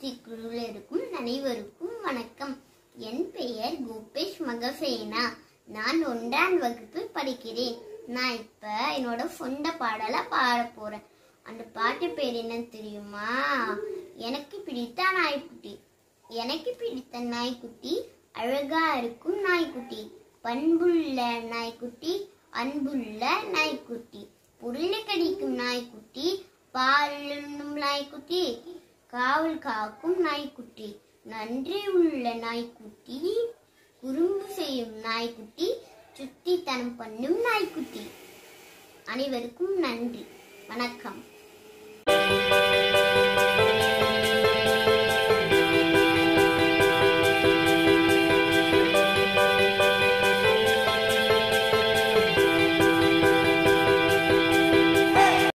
சிக்குழுவில் இருக்கும் அனைவருக்கும் வணக்கம் என் பெயர் கோபேஷ் மகசேனா நான் ஒன்றாம் வகுப்பு படிக்கிறேன் நான் இப்ப என்னோட சொந்த பாடலை பாட போறேன் அந்த பாட்டு பேர் என்ன தெரியுமா எனக்கு பிடித்த நாய்க்குட்டி எனக்கு பிடித்த நாய்க்குட்டி அழகா இருக்கும் நாய்க்குட்டி பண்புள்ள நாய்க்குட்டி அன்புள்ள நாய்க்குட்டி பொருளை கடிக்கும் நாய்க்குட்டி பாலுண்ணும் நாய்க்குட்டி காவல் காக்கும் நாய்க்குட்டி நன்றி உள்ள நாய்க்குட்டி குறும்பு செய்யும் நாய்க்குட்டி சுட்டித்தனம் பண்ணும் நாய்க்குட்டி அனைவருக்கும் நன்றி வணக்கம்